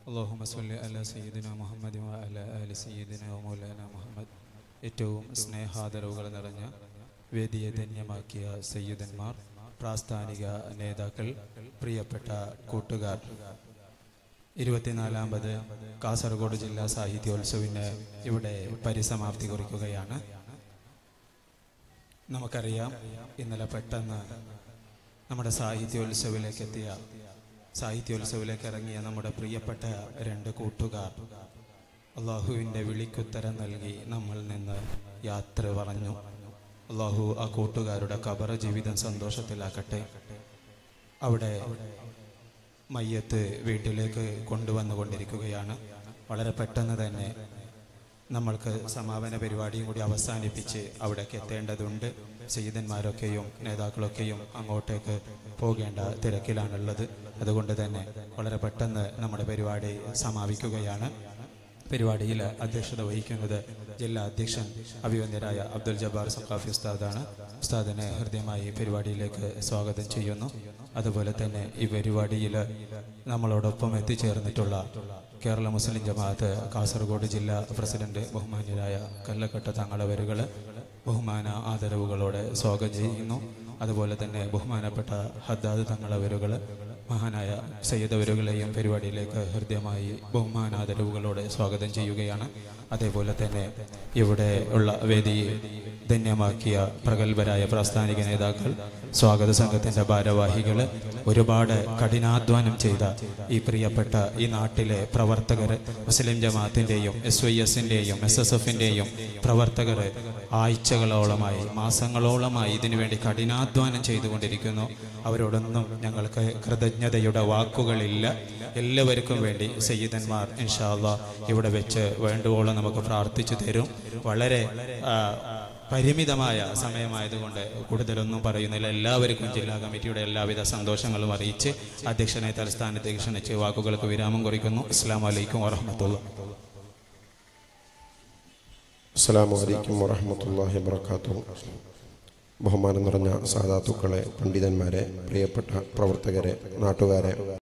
اللهم صل على سيدنا മുഹമ്മദ് وعلى آل سيدنا ومولانا മുഹമ്മദ് ഏറ്റവും സ്നേഹാദരവുകൾ നിറഞ്ഞ വേദിയെ ധന്യമാക്കിയ സയ്യിദന്മാർ പ്രാസ്ഥാനിക നേതാക്കൾ പ്രിയപ്പെട്ട കൂട്ടുകാർ ഇരുപത്തിനാലാമത് കാസർഗോഡ് ജില്ലാ സാഹിത്യോത്സവിന് ഇവിടെ പരിസമാപ്തി കുറിക്കുകയാണ് നമുക്കറിയാം ഇന്നലെ പെട്ടെന്ന് നമ്മുടെ സാഹിത്യോത്സവിലേക്ക് എത്തിയ സാഹിത്യോത്സവിലേക്ക് ഇറങ്ങിയ നമ്മുടെ പ്രിയപ്പെട്ട രണ്ട് കൂട്ടുകാർ അള്ളാഹുവിൻ്റെ വിളിക്കുത്തരം നൽകി നമ്മൾ നിന്ന് യാത്ര പറഞ്ഞു അള്ളാഹു ആ കൂട്ടുകാരുടെ കബറ ജീവിതം സന്തോഷത്തിലാക്കട്ടെ അവിടെ മയ്യത്ത് വീട്ടിലേക്ക് കൊണ്ടുവന്നുകൊണ്ടിരിക്കുകയാണ് വളരെ പെട്ടെന്ന് തന്നെ നമ്മൾക്ക് സമാപന പരിപാടിയും കൂടി അവസാനിപ്പിച്ച് അവിടേക്ക് എത്തേണ്ടതുണ്ട് സയ്യിദന്മാരൊക്കെയും നേതാക്കളൊക്കെയും അങ്ങോട്ടേക്ക് പോകേണ്ട തിരക്കിലാണുള്ളത് അതുകൊണ്ട് തന്നെ വളരെ പെട്ടെന്ന് നമ്മുടെ പരിപാടി സമാപിക്കുകയാണ് പരിപാടിയിൽ അധ്യക്ഷത വഹിക്കുന്നത് ജില്ലാ അധ്യക്ഷൻ അഭിവന്ദ്യരായ അബ്ദുൽ ജബ്ബാർ സഖാഫി ഉസ്താദാണ് ഉസ്താദിനെ ഹൃദ്യമായി പരിപാടിയിലേക്ക് സ്വാഗതം ചെയ്യുന്നു അതുപോലെ തന്നെ ഈ പരിപാടിയിൽ നമ്മളോടൊപ്പം എത്തിച്ചേർന്നിട്ടുള്ള കേരള മുസ്ലിം ജമാഅത്ത് കാസർഗോഡ് ജില്ലാ പ്രസിഡന്റ് ബഹുമാന്യരായ കല്ലക്കട്ട തങ്ങളവരുകൾ ബഹുമാന ആദരവുകളോടെ സ്വാഗതം ചെയ്യുന്നു അതുപോലെ തന്നെ ബഹുമാനപ്പെട്ട ഹദ്ദാദ് തങ്ങളവരുകൾ മഹാനായ സയ്യദവരുകളെയും പരിപാടിയിലേക്ക് ഹൃദ്യമായി ബഹുമാനാദരവുകളോടെ സ്വാഗതം ചെയ്യുകയാണ് അതേപോലെ തന്നെ ഇവിടെ ഉള്ള വേദിയെ ധന്യമാക്കിയ പ്രഗത്ഭരായ പ്രാസ്ഥാനിക നേതാക്കൾ സ്വാഗത സംഘത്തിന്റെ ഭാരവാഹികൾ ഒരുപാട് കഠിനാധ്വാനം ചെയ്ത ഈ പ്രിയപ്പെട്ട ഈ നാട്ടിലെ പ്രവർത്തകർ മുസ്ലിം ജമാഅത്തിന്റെയും എസ് വൈ എസിന്റെയും എസ് എസ് എഫിന്റെയും പ്രവർത്തകർ ആഴ്ചകളോളമായി മാസങ്ങളോളമായി ഇതിനുവേണ്ടി കഠിനാധ്വാനം ചെയ്തുകൊണ്ടിരിക്കുന്നു അവരോടൊന്നും ഞങ്ങൾക്ക് കൃതജ്ഞതയുടെ വാക്കുകളില്ല എല്ലാവർക്കും വേണ്ടി സയ്യിദന്മാർ ഇൻഷാല്ല ഇവിടെ വെച്ച് വേണ്ടുവോളം നമുക്ക് പ്രാർത്ഥിച്ചു തരും വളരെ ആ, പരിമിതമായ സമയമായതുകൊണ്ട് കൂടുതലൊന്നും പറയുന്നില്ല എല്ലാവർക്കും ജില്ലാ കമ്മിറ്റിയുടെ എല്ലാവിധ സന്തോഷങ്ങളും അറിയിച്ച് അധ്യക്ഷനെ തലസ്ഥാനത്തേക്ക് ക്ഷണിച്ച് വാക്കുകൾക്ക് വിരാമം കുറിക്കുന്നു അസ്സാം വലൈക്കും വാഹമത്തുള്ള അസ്സലാമു അലൈക്കും വറഹമത്തല്ലാഹി വബർക്കാത്തു ബഹുമാനം നിറഞ്ഞ സാധാത്തുക്കളെ പണ്ഡിതന്മാരെ പ്രിയപ്പെട്ട പ്രവർത്തകരെ നാട്ടുകാരെ